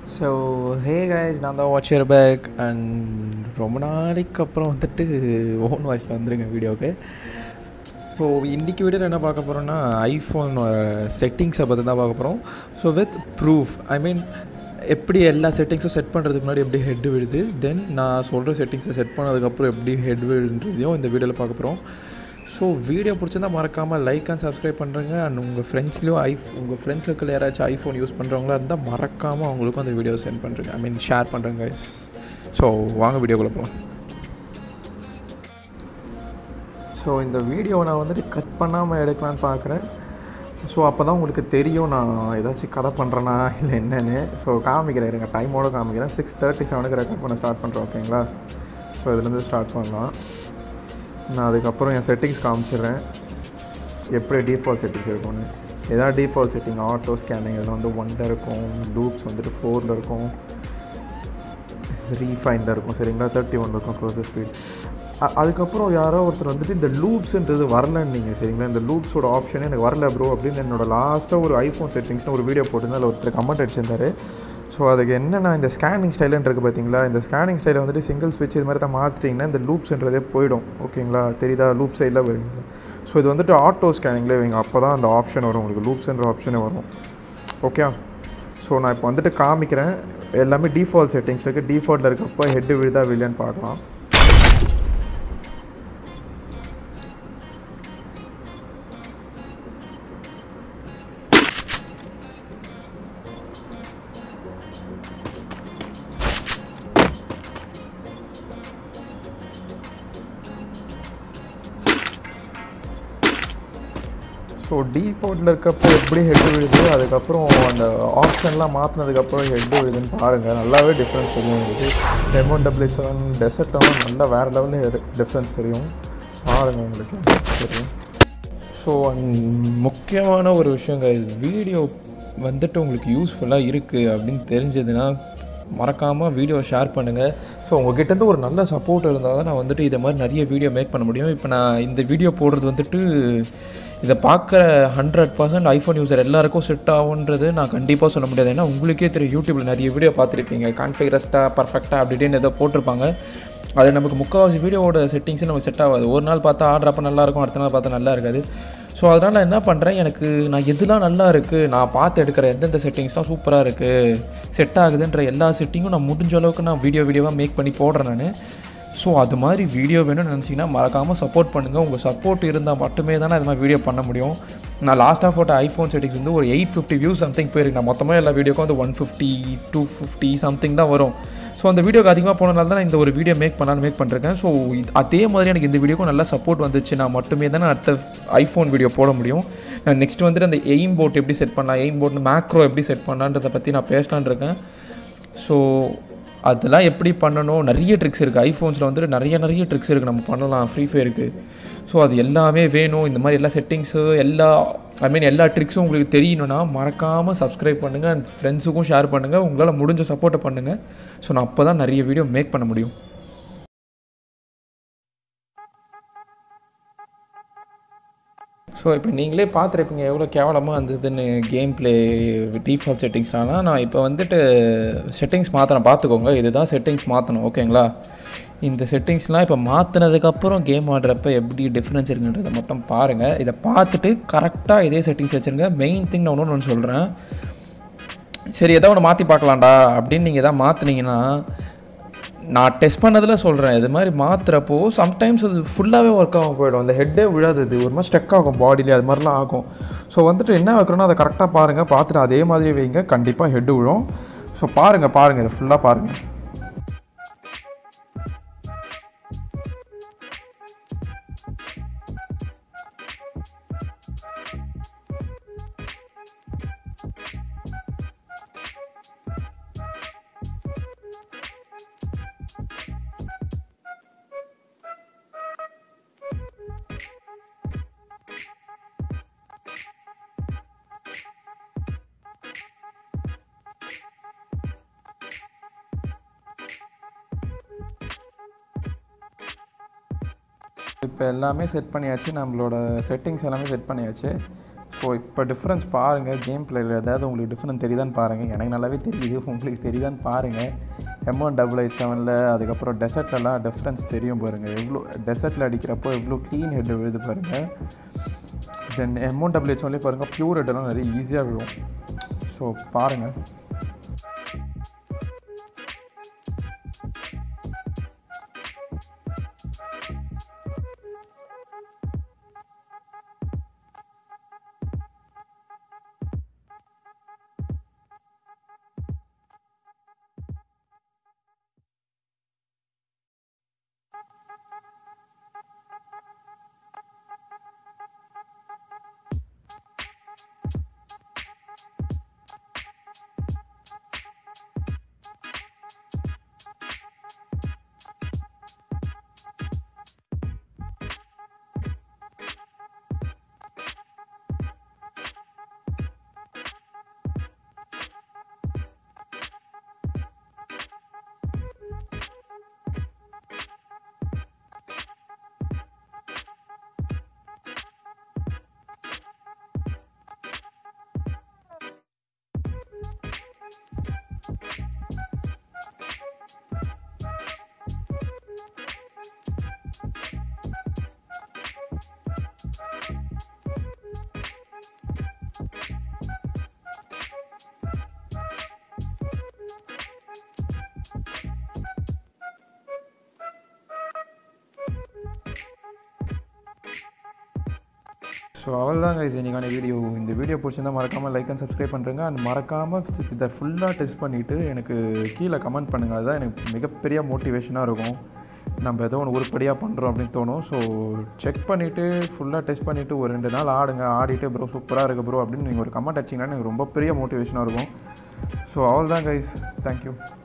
so hey guys நான் தான் watcher back and ரொம்ப நாளைக்கு அப்புறம் வந்துட்டு ஓன் வாய்ஸில் வந்துருங்க வீடியோவுக்கு ஸோ இன்றைக்கி வீடியோவில் என்ன பார்க்க போகிறோம்னா ஐஃபோன் செட்டிங்ஸை பற்றி தான் பார்க்க போகிறோம் so with proof I mean எப்படி எல்லா செட்டிங்ஸும் செட் பண்ணுறதுக்கு முன்னாடி எப்படி ஹெட் விழுது தென் நான் சொல்கிற செட்டிங்ஸை செட் பண்ணதுக்கப்புறம் எப்படி ஹெட் விழுன்றதையும் இந்த வீடியோவில் பார்க்க போகிறோம் ஸோ வீடியோ பிடிச்சிருந்தா மறக்காமல் லைக் அண்ட் சப்ஸ்கிரைப் பண்ணுறேங்க அண்ட் உங்கள் ஃப்ரெண்ட்ஸ்லேயும் ஐ உங்கள் ஃப்ரெண்ட்ஸ் சர்க்கிள் யாராச்சும் ஐஃபோன் யூஸ் பண்ணுறவங்களா இருந்தால் மறக்காமல் அவங்களுக்கும் அந்த வீடியோ சென்ட் பண்ணுறேங்க ஐ மீன் ஷேர் பண்ணுறேங்க ஸோ வாங்க வீடியோக்குள்ளே போகலாம் ஸோ இந்த வீடியோவை நான் வந்துட்டு கட் பண்ணாமல் எடுக்கலான்னு பார்க்குறேன் ஸோ அப்போ தான் உங்களுக்கு தெரியும் நான் ஏதாச்சும் கதை பண்ணுறேனா இல்லை என்னென்னு ஸோ காமிக்கிறேன் இருங்க டைமோடு காமிக்கிறேன் சிக்ஸ் தேர்ட்டி செவனுக்கு ரெக்கார்ட் பண்ண ஸ்டார்ட் பண்ணுறேன் ஓகேங்களா ஸோ இதுலேருந்து ஸ்டார்ட் பண்ணலாம் நான் அதுக்கப்புறம் என் செட்டிங்ஸ் காமிச்சிடுறேன் எப்படி டிஃபால்ட் செட்டிங்ஸ் இருக்கும்னு எதாவது டிஃபால்ட் செட்டிங் ஆட்டோ ஸ்கேனிங் இதில் வந்து ஒன்ல இருக்கும் லூப்ஸ் வந்துட்டு ஃபோரில் இருக்கும் ரீஃபைனில் இருக்கும் சரிங்களா தேர்ட்டி ஒன் இருக்கும் க்ளோசர் ஸ்பீட் அதுக்கப்புறம் யாரோ ஒருத்தர் வந்துட்டு இந்த லூப்ஸ்ன்றது வரலன்னு நீங்கள் சரிங்களா இந்த லூப்ஸோட ஆப்ஷனே எனக்கு வரல ப்ரோ அப்படின்னு என்னோட லாஸ்ட்டாக ஒரு ஐஃபோன் செட்டிங்ஸ்னு ஒரு வீடியோ போட்டிருந்தேன் அதில் ஒருத்தர் கமெண்ட் அடிச்சிருந்தாரு ஸோ அதுக்கு என்னென்னா இந்த ஸ்கேனிங் ஸ்டைலுன்னு இருக்குது பார்த்தீங்களா இந்த ஸ்கேனிங் ஸ்டைலை வந்துட்டு சிங்கிள் ஸ்விட்ச் இது மாதிரி தான் மாற்றிட்டிங்கன்னா இந்த லூப்ஸ்ன்றதே போயிடும் ஓகேங்களா தெரியுதா லூப் சைடில் வருவீங்களா ஸோ இது வந்துட்டு ஆட்டோ ஸ்கேனிங்லேயே வைங்க அப்போ தான் அந்த ஆப்ஷன் வரும் உங்களுக்கு லூப்ஸ்ன்ற ஆப்ஷனே வரும் ஓகே ஸோ நான் இப்போ வந்துட்டு காமிக்கிறேன் எல்லாமே டிஃபால்ட் செட்டிங்ஸ் இருக்குது டிஃபால்ட்டில் இருக்கப்போ ஹெட்டு விழுதா வில்லையான்னு பார்க்கலாம் ஸோ டிஃபால்ட்டில் இருக்கப்போ எப்படி ஹெட் விழுது அதுக்கப்புறம் அந்த ஆப்ஷன்லாம் மாற்றினதுக்கப்புறம் ஹெட் விழுதுன்னு பாருங்கள் நல்லாவே டிஃப்ரென்ஸ் தெரியும் உங்களுக்கு எம்ஒன் டபிள்யூ செவன் டெசர்ட்லாம் நல்லா வேறு லெவலில் டிஃப்ரென்ஸ் தெரியும் பாருங்கள் உங்களுக்கு தெரியும் ஸோ முக்கியமான ஒரு விஷயங்க வீடியோ வந்துட்டு உங்களுக்கு யூஸ்ஃபுல்லாக இருக்குது அப்படின்னு தெரிஞ்சதுன்னா மறக்காமல் வீடியோ ஷேர் பண்ணுங்கள் ஸோ உங்ககிட்டேருந்து ஒரு நல்ல சப்போர்ட் இருந்தால் தான் நான் வந்துட்டு இதை மாதிரி நிறைய வீடியோ மேக் பண்ண முடியும் இப்போ நான் இந்த வீடியோ போடுறது வந்துட்டு இதை பார்க்குற ஹண்ட்ரட் பர்சன்ட் ஐஃபோன் யூசர் எல்லாருக்கும் செட் ஆகுன்றது நான் கண்டிப்பாக சொல்ல முடியாது ஏன்னா உங்களுக்கே தெரியும் யூடியூப்பில் நிறைய வீடியோ பார்த்துருப்பீங்க கான்ஃபிகரஸ்ட்டாக பர்ஃபெக்டாக அப்படி இப்படின்னு ஏதோ போட்டிருப்பாங்க அது நமக்கு முக்கால்வாசி வீடியோவோட செட்டிங்ஸும் நமக்கு செட் ஆகாது ஒரு நாள் பார்த்தா ஆர்டர் அப்போ நல்லாயிருக்கும் அடுத்த நாள் பார்த்தா நல்லா இருக்காது ஸோ அதனால் நான் என்ன பண்ணுறேன் எனக்கு நான் எதுலாம் நல்லா இருக்குது நான் பார்த்து எடுக்கிற எந்தெந்த செட்டிங்ஸ்லாம் சூப்பராக இருக்குது செட் ஆகுதுன்ற எல்லா செட்டிங்கும் நான் முடிஞ்ச அளவுக்கு நான் வீடியோ வீடியோவாக மேக் பண்ணி போடுறேன் நான் ஸோ அது மாதிரி வீடியோ வேணும்னு நினச்சிங்கன்னா மறக்காமல் சப்போர்ட் பண்ணுங்கள் உங்கள் சப்போர்ட் இருந்தால் மட்டுமே தானே அது மாதிரி வீடியோ பண்ண முடியும் நான் லாஸ்ட்டாக போட்ட ஐஃபோன் செட்டிங்ஸ் வந்து ஒரு எயிட் ஃபிஃப்டி வியூஸ் சம்திங் போயிருக்கு நான் மொத்தமாக எல்லா வீடியோக்கும் வந்து one fifty two fifty something தான் வரும் ஸோ அந்த வீடியோக்கு அதிகமாக போனனால தான் நான் இந்த ஒரு வீடியோ மேக் பண்ணலான்னு மேக் பண்ணிருக்கேன் ஸோ அதே மாதிரி எனக்கு இந்த வீடியோக்கும் நல்லா சப்போர்ட் வந்துச்சு நான் மட்டுமே தான் அடுத்த ஐஃபோன் வீடியோ போட முடியும் நெக்ஸ்ட் வந்துட்டு அந்த எய்ம் போட் எப்படி செட் பண்ணலாம் எய்ம் போட் மேக்ரோ எப்படி செட் பண்ணலான்றதை பற்றி நான் பேசலான் இருக்கேன் ஸோ அதெல்லாம் எப்படி பண்ணணும் நிறைய ட்ரிக்ஸ் இருக்குது ஐஃபோன்ஸில் வந்துட்டு நிறைய நிறைய ட்ரிக்ஸ் இருக்குது நம்ம பண்ணலாம் ஃப்ரீ ஃபயருக்கு ஸோ அது எல்லாமே வேணும் இந்த மாதிரி எல்லா செட்டிங்ஸு எல்லா ஐ மீன் எல்லா ட்ரிக்ஸும் உங்களுக்கு தெரியணும்னா மறக்காமல் சப்ஸ்கிரைப் பண்ணுங்கள் அண்ட் ஃப்ரெண்ட்ஸுக்கும் ஷேர் பண்ணுங்கள் உங்களால் முடிஞ்ச சப்போர்ட்டை பண்ணுங்கள் ஸோ நான் அப்போ தான் நிறைய வீடியோ மேக் பண்ண முடியும் ஸோ இப்போ நீங்களே பார்த்துருப்பீங்க எவ்வளோ கேவலமாக இருந்ததுன்னு கேம் ப்ளே டிஃபால்ட் செட்டிங்ஸ்லாம் நான் இப்போ வந்துட்டு செட்டிங்ஸ் மாற்றணும் பார்த்துக்கோங்க இதுதான் செட்டிங்ஸ் மாற்றணும் ஓகேங்களா இந்த செட்டிங்ஸ்லாம் இப்போ மாற்றினதுக்கப்புறம் கேம் ஆடுறப்ப எப்படி டிஃப்ரென்ஸ் இருக்குன்றதை மட்டும் பாருங்கள் இதை பார்த்துட்டு கரெக்டாக இதே செட்டிங்ஸ் வச்சுருங்க மெயின் திங் நான் ஒன்று ஒன்று சொல்கிறேன் சரி எதாவது ஒன்று மாற்றி பார்க்கலாம்டா அப்படின்னு நீங்கள் எதாவது மாற்றினீங்கன்னா நான் டெஸ்ட் பண்ணதில் சொல்கிறேன் இது மாதிரி மாற்றுறப்போ சம்டைம்ஸ் அது ஃபுல்லாகவே ஒர்க் ஆகும் போயிடும் அந்த ஹெட்டே விழாது இது ஒரு மாதிரி ஸ்டெக் ஆகும் பாடியில் அது மாதிரிலாம் ஆகும் ஸோ வந்துட்டு என்ன வைக்கிறோன்னா அதை கரெக்டாக பாருங்கள் பார்த்துட்டு அதே மாதிரி வைங்க கண்டிப்பாக ஹெட்டு விழும் ஸோ பாருங்கள் பாருங்கள் இதை ஃபுல்லாக பாருங்கள் இப்போ எல்லாமே செட் பண்ணியாச்சு நம்மளோட செட்டிங்ஸ் எல்லாமே செட் பண்ணியாச்சு ஸோ இப்போ டிஃப்ரென்ஸ் பாருங்கள் கேம் பிளேயில் ஏதாவது உங்களுக்கு டிஃப்ரெண்ட் தெரியுதான்னு பாருங்கள் எனக்கு நல்லாவே தெரியுது உங்களுக்கு தெரியுதான்னு பாருங்கள் எம் ஒன் டபுள் எயிட் செவனில் அதுக்கப்புறம் டெசர்ட்லலாம் டிஃப்ரென்ஸ் தெரியும் பாருங்கள் எவ்வளோ டெசர்ட்டில் அடிக்கிறப்போ எவ்வளோ க்ளீன் ஹெட் விழுது பாருங்கள் then M one double eight செவன்லேயே பாருங்கள் ப்யூர் ஹெட்டெல்லாம் நிறைய ஈஸியாக விழும் ஸோ பாருங்கள் ஸோ அவ்வளோதான் கைஸ் இன்றைக்கான வீடியோ இந்த வீடியோ பிடிச்சிருந்தா மறக்காமல் லைக் அண்ட் சப்ஸ்கிரைப் பண்ணுறேங்க அண்ட் மறக்காமல் இதை ஃபுல்லாக டெஸ்ட் பண்ணிவிட்டு எனக்கு கீழே கமெண்ட் பண்ணுங்கள் அதுதான் எனக்கு மிகப்பெரிய மோட்டிவேஷனாக இருக்கும் நம்ம ஏதோ ஒன்று உருப்படியாக பண்ணுறோம் அப்படின்னு தோணும் ஸோ செக் பண்ணிவிட்டு ஃபுல்லாக டெஸ்ட் பண்ணிவிட்டு ஒரு ரெண்டு நாள் ஆடுங்க ஆடிட்டு ப்ரோ சூப்பராக இருக்குது ப்ரோ அப்படின்னு நீங்கள் ஒரு கமெண்ட் அடிச்சிங்கன்னா எனக்கு ரொம்ப பெரிய மோட்டிவேஷனாக இருக்கும் ஸோ அவ்வளோதான் கைஸ் தேங்க்யூ